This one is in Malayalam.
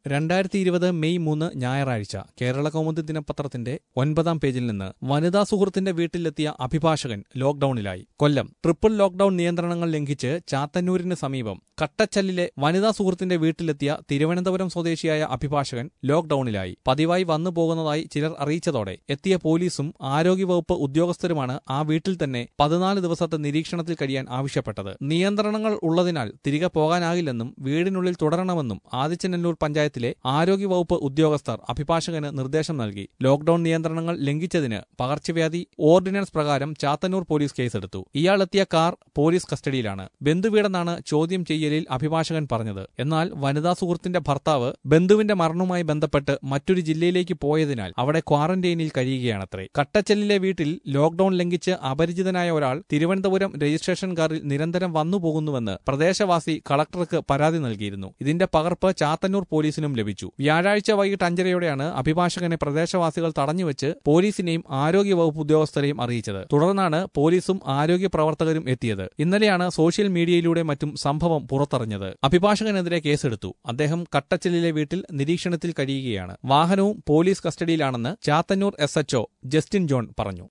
രണ്ടായിരത്തി ഇരുപത് മെയ് മൂന്ന് ഞായറാഴ്ച കേരള കൗമുദി ദിനപത്രത്തിന്റെ ഒൻപതാം പേജിൽ നിന്ന് വനിതാ സുഹൃത്തിന്റെ വീട്ടിലെത്തിയ അഭിഭാഷകൻ ലോക്ഡൌണിലായി കൊല്ലം ട്രിപ്പിൾ ലോക്ഡൌൺ നിയന്ത്രണങ്ങൾ ലംഘിച്ച് ചാത്തന്നൂരിന് സമീപം കട്ടച്ചല്ലിലെ വനിതാ സുഹൃത്തിന്റെ വീട്ടിലെത്തിയ തിരുവനന്തപുരം സ്വദേശിയായ അഭിഭാഷകൻ ലോക്ഡൌണിലായി പതിവായി വന്നു പോകുന്നതായി ചിലർ അറിയിച്ചതോടെ എത്തിയ പോലീസും ആരോഗ്യവകുപ്പ് ഉദ്യോഗസ്ഥരുമാണ് ആ വീട്ടിൽ തന്നെ പതിനാല് ദിവസത്തെ നിരീക്ഷണത്തിൽ കഴിയാൻ ആവശ്യപ്പെട്ടത് നിയന്ത്രണങ്ങൾ ഉള്ളതിനാൽ തിരികെ പോകാനാകില്ലെന്നും വീടിനുള്ളിൽ തുടരണമെന്നും ആദിച്ചനല്ലൂർ പഞ്ചായത്തിലെ ആരോഗ്യവകുപ്പ് ഉദ്യോഗസ്ഥർ അഭിഭാഷകന് നിർദ്ദേശം നൽകി ലോക്ഡൌൺ നിയന്ത്രണങ്ങൾ ലംഘിച്ചതിന് പകർച്ചവ്യാധി ഓർഡിനൻസ് പ്രകാരം ചാത്തന്നൂർ പോലീസ് കേസെടുത്തു ഇയാളെത്തിയ കാർ പോലീസ് കസ്റ്റഡിയിലാണ് ബന്ധുവീടെന്നാണ് ചോദ്യം ചെയ്യലിൽ അഭിഭാഷകൻ പറഞ്ഞത് എന്നാൽ വനിതാ സുഹൃത്തിന്റെ ഭർത്താവ് ബന്ധുവിന്റെ മരണവുമായി ബന്ധപ്പെട്ട് മറ്റൊരു ജില്ലയിലേക്ക് പോയതിനാൽ അവിടെ ക്വാറന്റൈനിൽ കഴിയുകയാണത്രേ കട്ടച്ചെല്ലിലെ വീട്ടിൽ ലോക്ഡൌൺ ലംഘിച്ച് അപരിചിതനായ ഒരാൾ തിരുവനന്തപുരം രജിസ്ട്രേഷൻ കാറിൽ നിരന്തരം വന്നുപോകുന്നുവെന്ന് പ്രദേശവാസി കളക്ടർക്ക് പരാതി നൽകിയിരുന്നു ഇതിന്റെ പകർപ്പ് ചാത്തന്നൂർ പോലീസിനും ലഭിച്ചു വ്യാഴാഴ്ച വൈകിട്ട് അഞ്ചരയോടെയാണ് അഭിഭാഷകനെ പ്രദേശവാസികൾ തടഞ്ഞുവെച്ച് പോലീസിനെയും ആരോഗ്യവകുപ്പ് ഉദ്യോഗസ്ഥരെയും അറിയിച്ചത് തുടർന്നാണ് പോലീസും ആരോഗ്യ പ്രവർത്തകരും എത്തിയത് ഇന്നലെയാണ് സോഷ്യൽ മീഡിയയിലൂടെ മറ്റും സംഭവം പുറത്തറിഞ്ഞത് അഭിഭാഷകനെതിരെ കേസെടുത്തു അദ്ദേഹം കട്ടച്ചലിലെ വീട്ടിൽ നിരീക്ഷണത്തിൽ കഴിയുകയാണ് വാഹനവും പോലീസ് കസ്റ്റഡിയിലാണെന്ന് ചാത്തന്നൂർ എസ് ജസ്റ്റിൻ ജോൺ പറഞ്ഞു